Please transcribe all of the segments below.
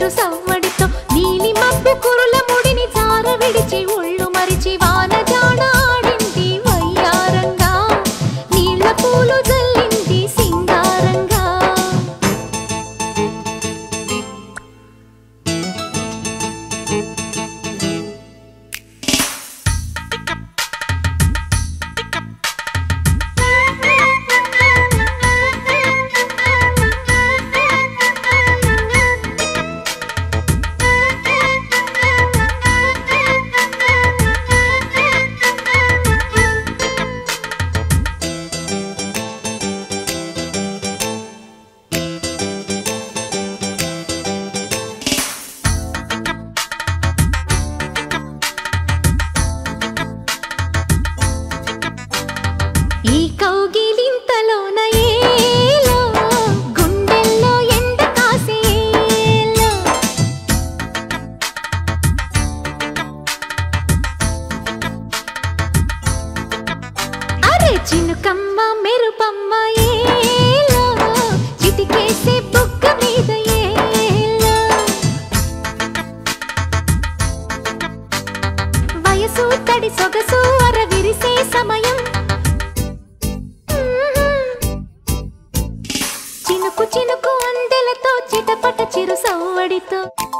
చిరు సవ్వడితో నీలి మబ్బు కురుల ముడిని జార విడిచి ఒళ్ళు మరిచి వాన జాడ ఆడింది వయ్యారంగా నీళ్ళ పూలు జల్లింది సింగారంగా ఈ కౌగిలింతలోన ఏలో గుండెల్లో ఎండ కాసేలో అరే చినుకమ్మ మెరుపమ్మ ఏలో చిటికేసే బుగ్గ మీద ఏలో వయసు తడి సొగసు అర విరిసే సమయం చినుకు చినుకు అందెలతో చిటపట చిరు సవ్వడితో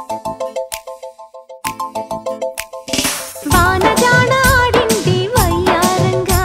వాన జాడ ఆడింది వయ్యారంగా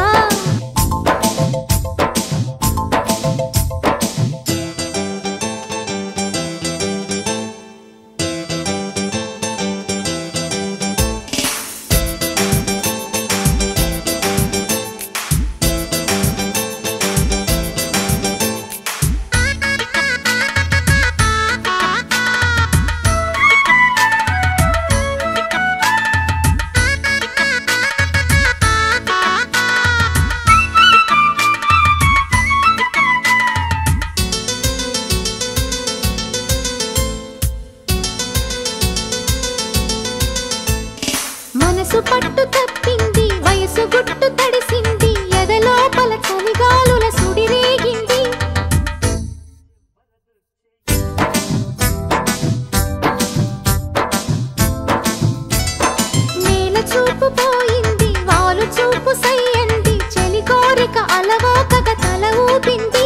మనసు పట్టు తప్పింది వయసు గుట్టు తడిసింది ఎదలోపల చలిగాలుల సుడిరేగింది నేల చూపు పోయింది వాలు చూపు సయ్యంది చెలి కోరిక అలవోకగా తల ఊపింది